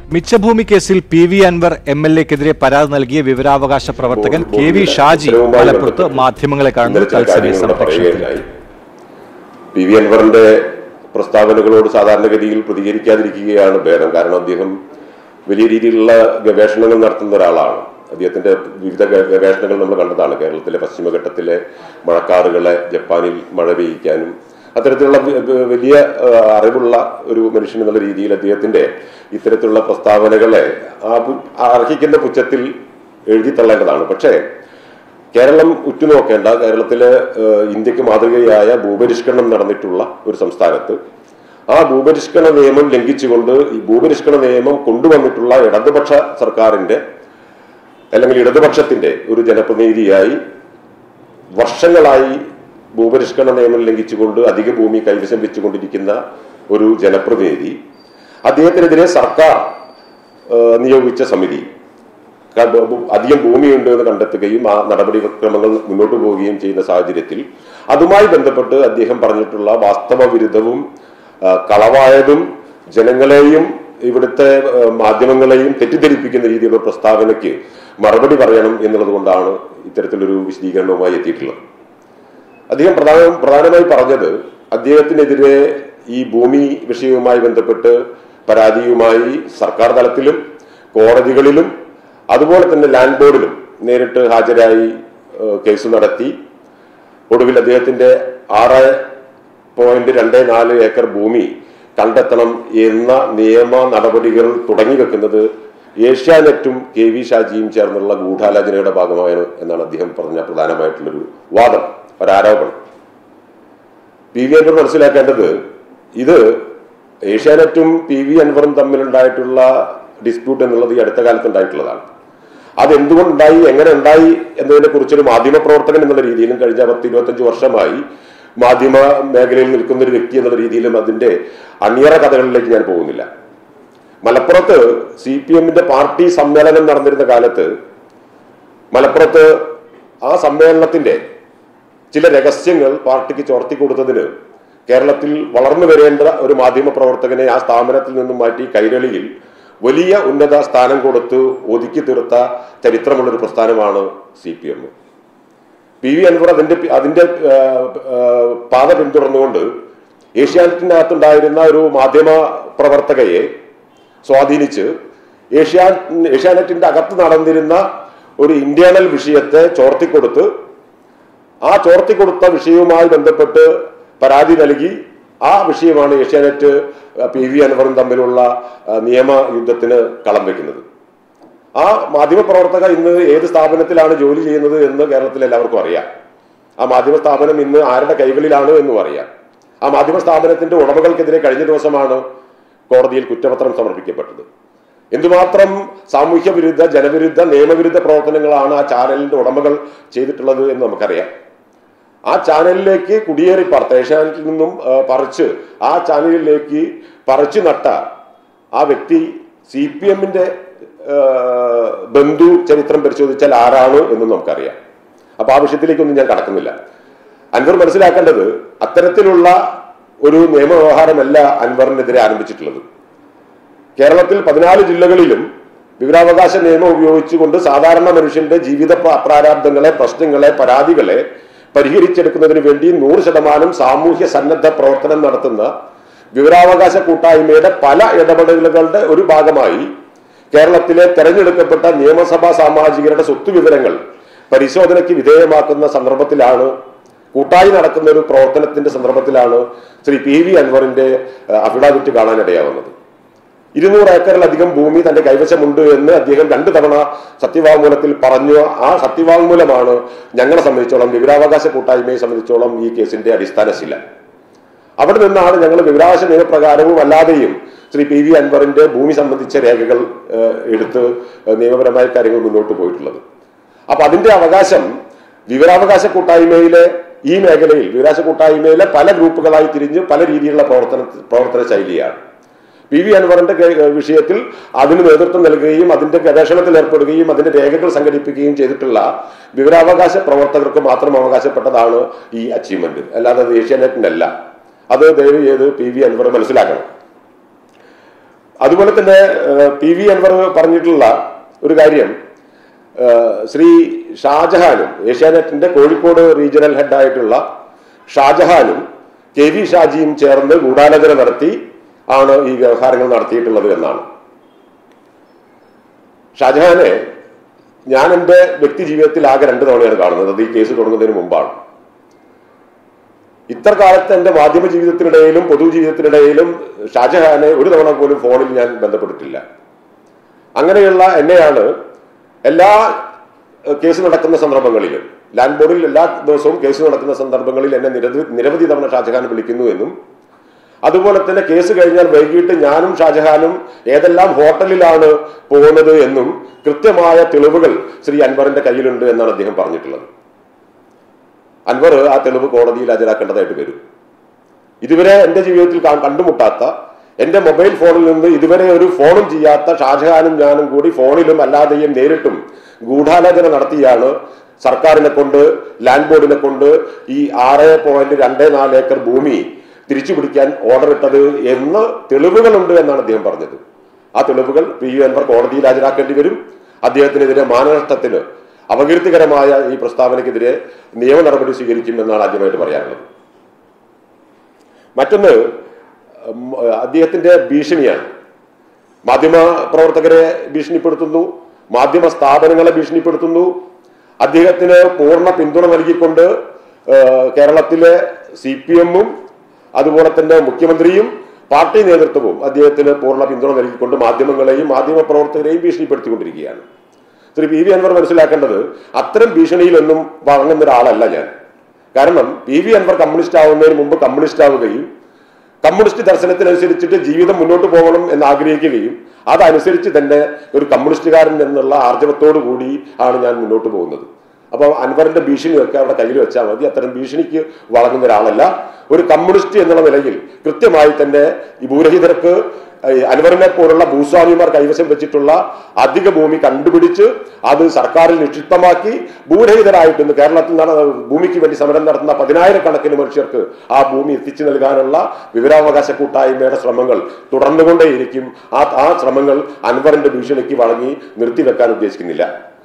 മിച്ചഭൂമി കേസിൽ P V Anvar M L എക്കെതിരെ പരാതി നൽകിയ വിവരാവകാശ പ്രവർത്തകൻ കെ വി ഷാജി മലപ്പുറത്ത് മാധ്യമങ്ങളെ കാണുന്നത് ഇന്നലെ ചില തത്സമയ കാര്യങ്ങൾ സംപ്രേഷണത്തിൽ പറയുകയുണ്ടായി. പി വി അൻവറിന്റെ പ്രസ്താവനകളോട് സാധാരണഗതിയിൽ പ്രതികരിക്കാതിരിക്കുകയാണ് ഭേദം കാരണം അദ്ദേഹം വലിയ രീതിയിലുള്ള ഗവേഷണങ്ങൾ നടത്തുന്ന ഒരാളാണ് അദ്ദേഹത്തിന്റെ വിവിധ ഗ- ഗവേഷണങ്ങൾ നമ്മൾ കണ്ടതാണ് കേരളത്തിലെ പശ്ചിമഘട്ടത്തിലെ മഴക്കാറുകളെ ജപ്പാനിൽ മഴ പെയ്യിക്കാനും അത്തരത്തിലുള്ള വ- വ- വലിയ ആ, അറിവുള്ള ഒരു മനുഷ്യൻ എന്നുള്ള രീതിയിൽ അദ്ദേഹത്തിന്റെ ഇത്തരത്തിലുള്ള പ്രസ്താവനകളെ ആ പു- അർഹിക്കുന്ന പുച്ഛത്തിൽ എഴുതി തള്ളേണ്ടതാണ് പക്ഷേ കേരളം ഉറ്റുനോക്കേണ്ട കേരളത്തിലെ ഏഹ്, ഇന്ത്യക്ക് മാതൃകയായ ഭൂപരിഷ്കരണം നടന്നിട്ടുള്ള ഒരു സംസ്ഥാനത്ത് ആ ഭൂപരിഷ്കരണ നിയമം ലംഘിച്ചുകൊണ്ട് ഈ ഭൂപരിഷ്കരണ നിയമം കൊണ്ടുവന്നിട്ടുള്ള ഇടതുപക്ഷ സർക്കാരിന്റെ അല്ലെങ്കിൽ ഇടതുപക്ഷത്തിന്റെ ഒരു ജനപ്രതിനിധിയായി വർഷങ്ങളായി ഭൂപരിഷ്കരണ നിയമം ലംഘിച്ചുകൊണ്ട് അധിക ഭൂമി കൈവശം വെച്ചുകൊണ്ടിരിക്കുന്ന ഒരു ജനപ്രതിനിധി അദ്ദേഹത്തിനെതിരെ സർക്കാർ ഏഹ്, നിയോഗിച്ച സമിതി ക- ഭൂ- അധികം ഭൂമിയുണ്ട് എന്ന് കണ്ടെത്തുകയും ആ നടപടിക്രമങ്ങൾ മുന്നോട്ട് പോവുകയും ചെയ്യുന്ന സാഹചര്യത്തിൽ അതുമായി ബന്ധപ്പെട്ട് അദ്ദേഹം പറഞ്ഞിട്ടുള്ള വാസ്തവ വിരുദ്ധവും ആ, കളവായതും ജനങ്ങളെയും ഇവിടുത്തെ ആ, മാധ്യമങ്ങളെയും തെറ്റിദ്ധരിപ്പിക്കുന്ന രീതിയിലുള്ള പ്രസ്താവനയ്ക്ക് മറുപടി പറയണം എന്നുള്ളത് കൊണ്ടാണ് ഇത്തരത്തിലൊരു വിശദീകരണവുമായി എത്തിയിട്ടുള്ളത് അദ്ദേഹം പ്രധാന പ്രധാനമായി പറഞ്ഞത് അദ്ദേഹത്തിനെതിരെ ഈ ഭൂമി വിഷയവുമായി ബന്ധപ്പെട്ട് പരാതിയുമായി സർക്കാർ തലത്തിലും കോടതികളിലും അതുപോലെ തന്നെ ലാൻഡ് ബോർഡിലും നേരിട്ട് ഹാജരായി ഏഹ്, കേസ് നടത്തി ഒടുവിൽ അദ്ദേഹത്തിന്റെ ആറ് പോയിന്റ് രണ്ട് നാല് ഏക്കർ ഭൂമി കണ്ടെത്തണം എന്ന നിയമ നടപടികൾ തുടങ്ങി വെക്കുന്നത് ഏഷ്യാനെറ്റും കെ വി ഷാജിയും ചേർന്നുള്ള ഗൂഢാലോചനയുടെ ഭാഗമായാണ് എന്നാണ് അദ്ദേഹം പറഞ്ഞ പ്രധാനമായിട്ടുള്ളൊരു വാദം ഒരാരോപണം പി വി അൻവർ മനസ്സിലാക്കേണ്ടത് ഇത് ഏഷ്യാനെറ്റും പി വി അൻവറും തമ്മിലുണ്ടായിട്ടുള്ള ഡിസ്പ്യൂട്ട് എന്നുള്ളത് ഈ അടുത്ത കാലത്ത് ഉണ്ടായിട്ടുള്ളതാണ് അത് എന്തുകൊണ്ടുണ്ടായി എങ്ങനെ ഉണ്ടായി എന്നതിനെ കുറിച്ചൊരു മാധ്യമ പ്രവർത്തകൻ എന്നുള്ള രീതിയിലും കഴിഞ്ഞ പത്ത് ഇരുപത്തഞ്ച് വർഷമായി മാധ്യമ മേഖലയിൽ നിൽക്കുന്ന ഒരു വ്യക്തി എന്നുള്ള രീതിയിലും അതിന്റെ അണിയറ കഥകളിലേക്ക് ഞാൻ പോകുന്നില്ല മലപ്പുറത്ത് സി പി എമ്മിന്റെ പാർട്ടി സമ്മേളനം നടന്നിരുന്ന കാലത്ത് മലപ്പുറത്ത് ആ സമ്മേളനത്തിന്റെ ചില രഹസ്യങ്ങൾ പാർട്ടിക്ക് ചോർത്തി കൊടുത്തതിന് കേരളത്തിൽ വളർന്നു വരേണ്ട ഒരു മാധ്യമ പ്രവർത്തകനെ ആ സ്ഥാപനത്തിൽ നിന്നും മാറ്റി കൈരളിയിൽ വലിയ ഉന്നത സ്ഥാനം കൊടുത്ത് ഒതുക്കി തീർത്ത ചരിത്രമുള്ള ഒരു പ്രസ്ഥാനമാണ് C P M P V Anvar അതിന്റെ പി- അതിന്റെ ആ, ആ, പാത പിന്തുടർന്നുകൊണ്ട് ഏഷ്യാനെറ്റിനകത്തുണ്ടായിരുന്ന ഒരു മാധ്യമ പ്രവർത്തകയെ സ്വാധീനിച്ച് ഏഷ്യാ ഏഷ്യാനെറ്റിന്റെ അകത്ത് നടന്നിരുന്ന ഒരു ഇന്റേണൽ വിഷയത്തെ ചോർത്തിക്കൊടുത്ത് ആ ചോർത്തിക്കൊടുത്ത വിഷയവുമായി ബന്ധപ്പെട്ട് പരാതി നൽകി ആ വിഷയമാണ് ഏഷ്യാനെറ്റ് അഹ്, പി വി അൻവറും തമ്മിലുള്ള അഹ്, നിയമ യുദ്ധത്തിന് കളം വെക്കുന്നത് ആ മാധ്യമപ്രവർത്തക ഇന്ന് ഏത് സ്ഥാപനത്തിലാണ് ജോലി ചെയ്യുന്നത് എന്ന് കേരളത്തിൽ എല്ലാവർക്കും അറിയാം ആ മാധ്യമ സ്ഥാപനം ഇന്ന് ആരുടെ കൈകളിലാണ് എന്നും അറിയാം ആ മാധ്യമ സ്ഥാപനത്തിന്റെ ഉടമകൾക്കെതിരെ കഴിഞ്ഞ ദിവസമാണ് കോടതിയിൽ കുറ്റപത്രം സമർപ്പിക്കപ്പെട്ടത് എന്തുമാത്രം സാമൂഹ്യ വിരുദ്ധ ജനവിരുദ്ധ നിയമവിരുദ്ധ പ്രവർത്തനങ്ങളാണ് ആ ചാനലിന്റെ ഉടമകൾ ചെയ്തിട്ടുള്ളത് എന്ന് നമുക്കറിയാം ആ ചാനലിലേക്ക് കുടിയേറി പാർത്ത ഏഷ്യാനെറ്റിൽ നിന്നും ആ, പറിച്ച് ആ ചാനലിലേക്ക് പറിച്ചു നട്ട ആ വ്യക്തി സി പി എമ്മിന്റെ ബന്ധു ചരിത്രം പരിശോധിച്ചാൽ ആരാണ് എന്നും നമുക്കറിയാം അപ്പൊ ആ വിഷയത്തിലേക്കൊന്നും ഞാൻ കടക്കുന്നില്ല അൻവർ മനസ്സിലാക്കേണ്ടത് അത്തരത്തിലുള്ള ഒരു നിയമവ്യവഹാരമല്ല അൻവറിനെതിരെ ആരംഭിച്ചിട്ടുള്ളത് കേരളത്തിൽ പതിനാല് ജില്ലകളിലും വിവരാവകാശ നിയമം ഉപയോഗിച്ചുകൊണ്ട് സാധാരണ മനുഷ്യന്റെ ജീവിത പ്ര- പ്രാരാബ്ദങ്ങളെ പ്രശ്നങ്ങളെ പരാതികളെ പരിഹരിച്ചെടുക്കുന്നതിന് വേണ്ടി നൂറ് ശതമാനം സാമൂഹ്യ സന്നദ്ധ പ്രവർത്തനം നടത്തുന്ന വിവരാവകാശ കൂട്ടായ്മയുടെ പല ഇടപെടലുകളുടെ ഒരു ഭാഗമായി കേരളത്തിലെ തെരഞ്ഞെടുക്കപ്പെട്ട നിയമസഭാ സാമാജികരുടെ സ്വത്ത് വിവരങ്ങൾ പരിശോധനയ്ക്ക് വിധേയമാക്കുന്ന സന്ദർഭത്തിലാണ് കൂട്ടായി നടക്കുന്ന ഒരു പ്രവർത്തനത്തിന്റെ സന്ദർഭത്തിലാണ് ശ്രീ പി വി അൻവറിന്റെ അഹ്, അഫിഡാവിറ്റ് കാണാനിടയാവുന്നത് ഇരുന്നൂറ് ഏക്കറിലധികം ഭൂമി തന്റെ കൈവശമുണ്ട് എന്ന് അദ്ദേഹം രണ്ടു തവണ സത്യവാങ്മൂലത്തിൽ പറഞ്ഞു ആ സത്യവാങ്മൂലമാണ് ഞങ്ങളെ സംബന്ധിച്ചോളം വിവരാവകാശ കൂട്ടായ്മയെ സംബന്ധിച്ചോളം ഈ കേസിന്റെ അടിസ്ഥാനശില അവിടെ നിന്നാണ് ഞങ്ങൾ വിവരാവകാശ നിയമപ്രകാരവും അല്ലാതെയും ശ്രീ പി വി അൻവറിന്റെ ഭൂമി സംബന്ധിച്ച രേഖകൾ ഏഹ്, എടുത്ത് ഏഹ്, നിയമപരമായ കാര്യങ്ങൾ മുന്നോട്ട് പോയിട്ടുള്ളത് അപ്പൊ അതിന്റെ അവകാശം വിവരാവകാശ കൂട്ടായ്മയിലെ ഈ മേഖലയിൽ വിവരാവകാശ കൂട്ടായ്മയിലെ പല ഗ്രൂപ്പുകളായി തിരിഞ്ഞ് പല രീതിയിലുള്ള പ്രവർത്തന പ്രവർത്തന ശൈലിയാണ് പി വി അൻവറിന്റെ കേ- വിഷയത്തിൽ അതിന് നേതൃത്വം നൽകുകയും അതിന്റെ ഗവേഷണത്തിൽ ഏർപ്പെടുകയും അതിന്റെ രേഖകൾ സംഘടിപ്പിക്കുകയും ചെയ്തിട്ടുള്ള വിവരാവകാശ പ്രവർത്തകർക്ക് മാത്രം അവകാശപ്പെട്ടതാണ് ഈ അച്ചീവ്മെന്റ് അല്ലാതെ അത് ഏഷ്യാനെറ്റിനല്ല അത് ദയവ് ചെയ്ത് പി വി അൻവർ മനസ്സിലാക്കണം അതുപോലെ തന്നെ ഏഹ്, പി വി അൻവർ പറഞ്ഞിട്ടുള്ള ഒരു കാര്യം ഏഹ്, ശ്രീ ഷാജഹാനും ഏഷ്യാനെറ്റിന്റെ കോഴിക്കോട് റീജിയണൽ ഹെഡായിട്ടുള്ള ഷാജഹാനും കെ വി ഷാജിയും ചേർന്ന് ഗൂഢാലോചന നടത്തി ആണ് ഈ വ്യവഹാരങ്ങൾ നടത്തിയിട്ടുള്ളത് എന്നാണ് ഷാജഹാനെ ഞാൻ എൻ്റെ വ്യക്തി ജീവിതത്തിൽ ആകെ രണ്ട് തവണയാണ് കാണുന്നത് അത് ഈ കേസ് തുടങ്ങുന്നതിന് മുമ്പാണ് ഇത്ര കാലത്ത് എൻ്റെ മാധ്യമ ജീവിതത്തിനിടയിലും പൊതുജീവിതത്തിനിടയിലും ഷാജഹാനെ ഒരു തവണ പോലും ഫോണിൽ ഞാൻ ബന്ധപ്പെട്ടിട്ടില്ല അങ്ങനെയുള്ള എന്നെയാണ് എല്ലാ ഏഹ്, കേസ് നടക്കുന്ന സന്ദർഭങ്ങളിലും ലാൻഡ് ബോർഡിൽ എല്ലാ ദിവസവും കേസ് നടക്കുന്ന സന്ദർഭങ്ങളിൽ എന്നെ നിരവധി നിരവധി തവണ ഷാജഹാൻ വിളിക്കുന്നു എന്നും അതുപോലെ തന്നെ കേസ് കഴിഞ്ഞാൽ വൈകിട്ട് ഞാനും ഷാജഹാനും ഏതെല്ലാം ഹോട്ടലിലാണ് പോകുന്നത് എന്നും കൃത്യമായ തെളിവുകൾ ശ്രീ അൻവറിന്റെ കയ്യിലുണ്ട് എന്നാണ് അദ്ദേഹം പറഞ്ഞിട്ടുള്ളത് അൻവർ ആ തെളിവ് കോടതിയിൽ ഹാജരാക്കേണ്ടതായിട്ട് വരും ഇതുവരെ എന്റെ ജീവിതത്തിൽ കാ- കണ്ടുമുട്ടാത്ത എന്റെ മൊബൈൽ ഫോണിൽ നിന്ന് ഇതുവരെ ഒരു ഫോണും ചെയ്യാത്ത ഷാജഹാനും ഞാനും കൂടി ഫോണിലും അല്ലാതെയും നേരിട്ടും ഗൂഢാലോചന നടത്തിയാണ് സർക്കാരിനെ കൊണ്ട് ലാൻഡ് ബോർഡിനെ കൊണ്ട് ഈ ആറ് പോയിന്റ് രണ്ട് നാല് ഏക്കർ ഭൂമി തിരിച്ചു പിടിക്കാൻ ഓർഡർ ഇട്ടത് എന്ന് തെളിവുകളുണ്ട് എന്നാണ് അദ്ദേഹം പറഞ്ഞത് ആ തെളിവുകൾ പി യു അൻവർ കോടതിയിൽ ഹാജരാക്കേണ്ടി വരും അദ്ദേഹത്തിനെതിരെ മാനനഷ്ടത്തിന് അപകീർത്തികരമായ ഈ പ്രസ്താവനയ്ക്കെതിരെ നിയമ നടപടി സ്വീകരിക്കും എന്നാണ് ആദ്യമായിട്ട് പറയാനുള്ളത് മറ്റൊന്ന് ഉം, അദ്ദേഹത്തിന്റെ ഭീഷണിയാണ് മാധ്യമ പ്രവർത്തകരെ ഭീഷണിപ്പെടുത്തുന്നു മാധ്യമ സ്ഥാപനങ്ങളെ ഭീഷണിപ്പെടുത്തുന്നു അദ്ദേഹത്തിന് പൂർണ്ണ പിന്തുണ നൽകിക്കൊണ്ട് ഏഹ്, കേരളത്തിലെ സി പി എമ്മും അതുപോലെ തന്നെ മുഖ്യമന്ത്രിയും പാർട്ടി നേതൃത്വവും അദ്ദേഹത്തിന് പൂർണ്ണ പിന്തുണ നൽകിക്കൊണ്ട് മാധ്യമങ്ങളെയും മാധ്യമ പ്രവർത്തകരെയും ഭീഷണിപ്പെടുത്തിക്കൊണ്ടിരിക്കുകയാണ് ശ്രീ പി വി അൻവർ മനസ്സിലാക്കേണ്ടത് അത്തരം ഭീഷണിയിലൊന്നും വഴങ്ങുന്ന ഒരാളല്ല ഞാൻ കാരണം പി വി അൻവർ കമ്മ്യൂണിസ്റ്റ് ആവുന്നതിന് മുമ്പ് കമ്മ്യൂണിസ്റ്റ് ആവുകയും കമ്മ്യൂണിസ്റ്റ് ദർശനത്തിനനുസരിച്ചിട്ട് ജീവിതം മുന്നോട്ട് പോകണം എന്ന് ആഗ്രഹിക്കുകയും അതനുസരിച്ച് തന്നെ ഒരു കമ്മ്യൂണിസ്റ്റുകാരൻ എന്നുള്ള ആർജവത്തോടു കൂടി ആണ് ഞാൻ മുന്നോട്ട് പോകുന്നത് അപ്പോൾ അൻവറിന്റെ ഭീഷണിയൊക്കെ അവിടെ കയ്യിൽ വെച്ചാൽ മതി അത്തരം ഭീഷണിക്ക് വളർന്ന ഒരാളല്ല ഒരു കമ്മ്യൂണിസ്റ്റ് എന്നുള്ള നിലയിൽ കൃത്യമായി തന്നെ ഈ ഭൂരഹിതർക്ക് ഈ അൻവറിനെ പോലുള്ള ഭൂസ്വാമിമാർ കൈവശം വെച്ചിട്ടുള്ള അധിക ഭൂമി കണ്ടുപിടിച്ച് അത് സർക്കാരിൽ നിക്ഷിപ്തമാക്കി ഭൂരഹിതരായിട്ട് ഇന്ന് കേരളത്തിൽ നട ഭൂമിക്ക് വേണ്ടി സമരം നടത്തുന്ന പതിനായിരക്കണക്കിന് മനുഷ്യർക്ക് ആ ഭൂമി എത്തിച്ചു നൽകാനുള്ള വിവരാവകാശ കൂട്ടായ്മയുടെ ശ്രമങ്ങൾ തുടർന്നുകൊണ്ടേയിരിക്കും ആ ആ ശ്രമങ്ങൾ അൻവറിന്റെ ഭീഷണിക്ക് വഴങ്ങി നിർത്തിവെക്കാൻ ഉദ്ദേശിക്കുന്നില്ല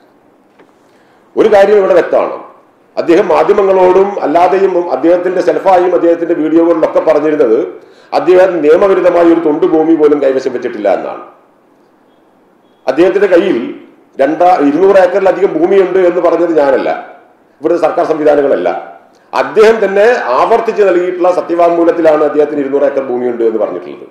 ഒരു കാര്യം ഇവിടെ വ്യക്തമാണ് അദ്ദേഹം മാധ്യമങ്ങളോടും അല്ലാതെയും അദ്ദേഹത്തിന്റെ സെൽഫായും അദ്ദേഹത്തിന്റെ വീഡിയോകളിലൊക്കെ പറഞ്ഞിരുന്നത് അദ്ദേഹം നിയമവിരുദ്ധമായ ഒരു തൊണ്ടു ഭൂമി പോലും കൈവശം വെച്ചിട്ടില്ല എന്നാണ് അദ്ദേഹത്തിന്റെ കയ്യിൽ രണ്ടാ ഇരുന്നൂറ് ഏക്കറിലധികം ഭൂമിയുണ്ട് എന്ന് പറഞ്ഞത് ഞാനല്ല ഇവിടുത്തെ സർക്കാർ സംവിധാനങ്ങളല്ല അദ്ദേഹം തന്നെ ആവർത്തിച്ച് നൽകിയിട്ടുള്ള സത്യവാങ്മൂലത്തിലാണ് അദ്ദേഹത്തിന് ഇരുന്നൂറ് ഏക്കർ ഭൂമിയുണ്ട് എന്ന് പറഞ്ഞിട്ടുള്ളത്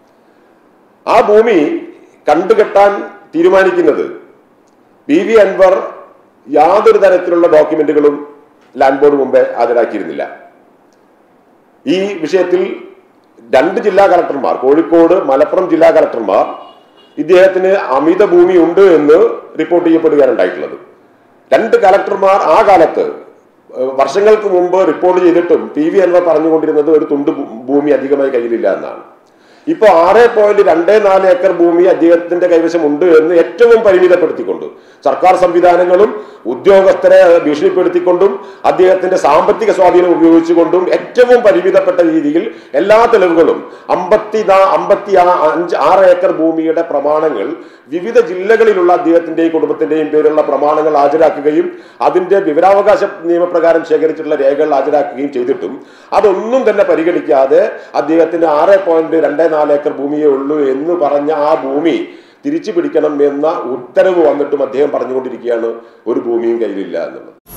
ആ ഭൂമി കണ്ടുകെട്ടാൻ തീരുമാനിക്കുന്നത് പി വി അൻവർ യാതൊരു തരത്തിലുള്ള ഡോക്യുമെന്റുകളും ലാൻഡ് ബോർഡ് മുമ്പേ ഹാജരാക്കിയിരുന്നില്ല ഈ വിഷയത്തിൽ രണ്ട് ജില്ലാ കളക്ടർമാർ കോഴിക്കോട് മലപ്പുറം ജില്ലാ കളക്ടർമാർ ഇദ്ദേഹത്തിന് അമിത ഭൂമി ഉണ്ട് എന്ന് റിപ്പോർട്ട് ചെയ്യപ്പെടുകയാണ് ഉണ്ടായിട്ടുള്ളത് രണ്ട് കളക്ടർമാർ ആ കാലത്ത് ഏഹ്, വർഷങ്ങൾക്ക് മുമ്പ് റിപ്പോർട്ട് ചെയ്തിട്ടും പി വി അൻവർ പറഞ്ഞുകൊണ്ടിരുന്നത് ഒരു തുണ്ട് ഭൂ- ഭൂമി അധികമായി കയ്യിലില്ല എന്നാണ് ഇപ്പൊ ആറ് പോയിന്റ് രണ്ട് നാല് ഏക്കർ ഭൂമി അദ്ദേഹത്തിന്റെ കൈവശം ഉണ്ട് എന്ന് ഏറ്റവും പരിമിതപ്പെടുത്തിക്കൊണ്ട് സർക്കാർ സംവിധാനങ്ങളും ഉദ്യോഗസ്ഥരെ ഭീഷണിപ്പെടുത്തിക്കൊണ്ടും അദ്ദേഹത്തിന്റെ സാമ്പത്തിക സ്വാധീനം ഉപയോഗിച്ചുകൊണ്ടും ഏറ്റവും പരിമിതപ്പെട്ട രീതിയിൽ എല്ലാ തെളിവുകളും അമ്പത്തി അമ്പത്തി അഞ്ച് ആറ് ഏക്കർ ഭൂമിയുടെ പ്രമാണങ്ങൾ വിവിധ ജില്ലകളിലുള്ള അദ്ദേഹത്തിന്റെയും കുടുംബത്തിന്റെയും പേരുള്ള പ്രമാണങ്ങൾ ഹാജരാക്കുകയും അതിന്റെ വിവരാവകാശ നിയമപ്രകാരം ശേഖരിച്ചിട്ടുള്ള രേഖകൾ ഹാജരാക്കുകയും ചെയ്തിട്ടും അതൊന്നും തന്നെ പരിഗണിക്കാതെ അദ്ദേഹത്തിന് ആറ് പോയിന്റ് രണ്ട് നാല് ഏക്കർ ഭൂമിയേ ഉള്ളൂ എന്ന് പറഞ്ഞ ആ ഭൂമി തിരിച്ചു പിടിക്കണം എന്ന ഉത്തരവ് വന്നിട്ടും അദ്ദേഹം പറഞ്ഞുകൊണ്ടിരിക്കുകയാണ് ഒരു ഭൂമിയും കയ്യിലില്ല എന്നുള്ളത്